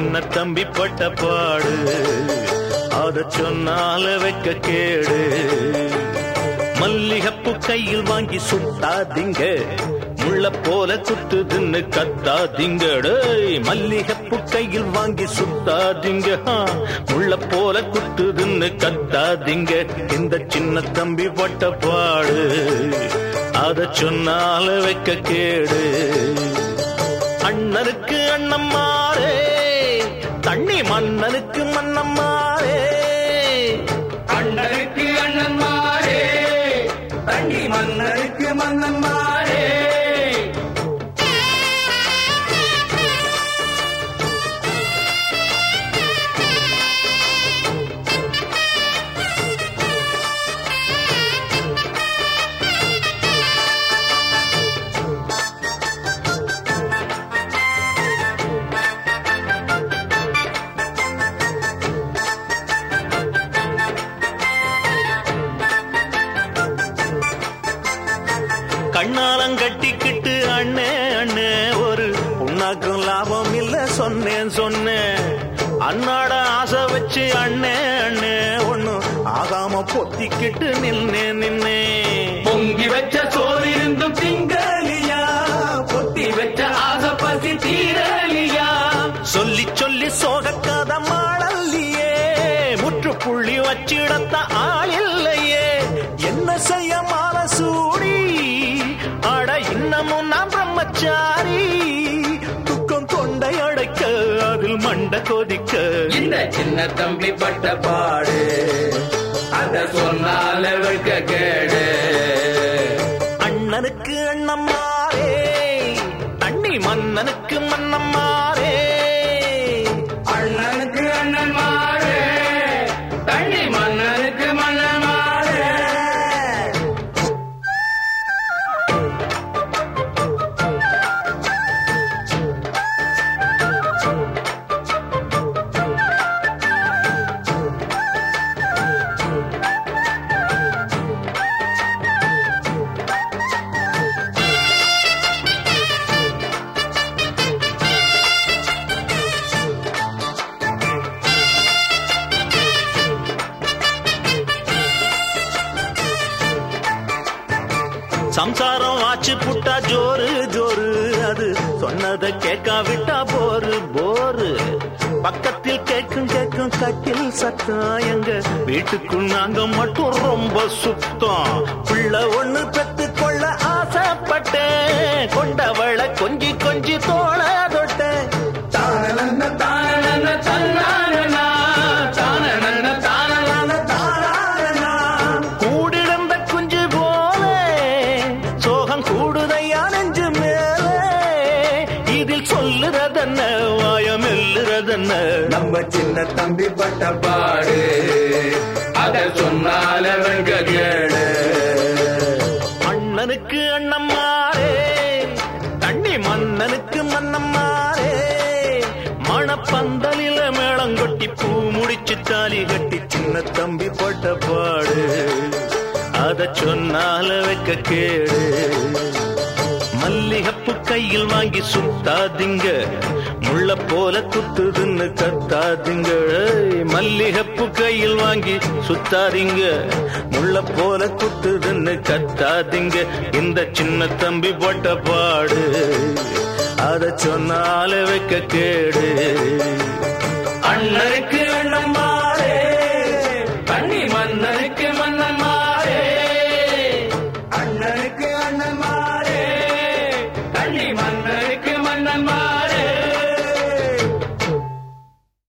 சின்ன தம்பி பட்ட பாடு அத சொன்னால வைக்க கேடு மல்லிகப்பு கையில் வாங்கி சுத்தாதீங்க முள்ள போல குத்துதுன்னு கத்தாதீங்க டேய் மல்லிகப்பு கையில் வாங்கி சுத்தாதீங்க ஆ, முள்ள போல குத்துதுன்னு கத்தாதீங்க இந்த சின்ன தம்பி பட்ட பாடு அத சொன்னால வைக்க கேடு அண்ணனுக்கு அண்ணன் மாறே தண்ணி மன்னனுக்கு மன்னன் மாறே அண்ணனுக்கு அண்ணன் மாறே தண்ணி மன்னருக்கு மன்னன் மாறே கண்ணாலம் கட்டிக்கிட்டு அண்ணே அண்ணே ஒரு புண்ணாக்கும் லாபம் இல்ல சொன்னேன் சொன்னேன் அண்ணாட ஆசை வச்சு அண்ணே அண்ணே ஒண்ணு ஆகாம பொத்திக்கிட்டு நின்னே நின்னே பொங்கி வச்ச சோறு இருந்தும் திங்கலியா பொத்தி வச்ச ஆசை பசி தீரலியா சொல்லி சொல்லி சோகக்காத மாடல்லையே முற்றுப்புள்ளி வச்சிடத்த ஆள் இல்லையே என்ன செய்ய மால சூடி அட இன்னமும் நான் பிரம்மச்சாரி துக்கம் தொண்டை அடைக்க அதில் மண்ட கொதிக்க இந்த சின்ன தம்பி பட்ட பாடு அத சொன்னால வைக்க கேடு அண்ணனுக்கு அண்ணன் மாறே தண்ணி மன்னனுக்கு மன்னன் மாறே அண்ணனுக்கு அண்ணன் மாறே தண்ணி மன்னனுக்கு மன்னன் மாறே சம்சாரம் ஆச்சு புட்டா ஜோரு ஜோரு அது சொன்னதை கேட்காவிட்டா போரு போரு பக்கத்தில் கேட்கும் கேட்கும் கட்டில் சத்தம் எங்க வீட்டுக்குள் நாங்க மட்டும் ரொம்ப சுத்தம் பிள்ளை ஒண்ணு பெத்து கொள்ள ஆசைப்பட்டேன் கொண்டவளை கொஞ்சி கொஞ்சி தோள தொட்டேன் தானனன்ன தானனன்ன தன்னானனா தானனன்ன தானனன்ன தானனா கூடிழந்த குஞ்சு போல சோகம் கூடுதையா நெஞ்சு மேலே இதில் சொல்லுறதென்ன வாயம் எல்லுறதென்ன நம்ம சின்ன தம்பி பட்ட பாடு அத சொன்னால வெங்க கேடு அண்ணனுக்கு அண்ணன் மாறே தண்ணி மன்னனுக்கு மன்னன் மாறே மணப்பந்தலில மேளங்கொட்டி பூ முடிச்சு தாலி கட்டி சின்ன தம்பி போட்ட பாடு அத சொன்னால வைக்க கேடு மல்லிகப்பு கையில் வாங்கி சுத்தாதீங்க முள்ள போல குத்துதுன்னு கத்தாதீங்க ஏய், மல்லிகப்பு கையில் வாங்கி சுத்தாதீங்க முள்ள போல குத்துதுன்னு கத்தாதீங்க இந்த சின்ன தம்பி போட்ட பாடு அத சொன்னால வைக்க கேடு அண்ணனுக்கு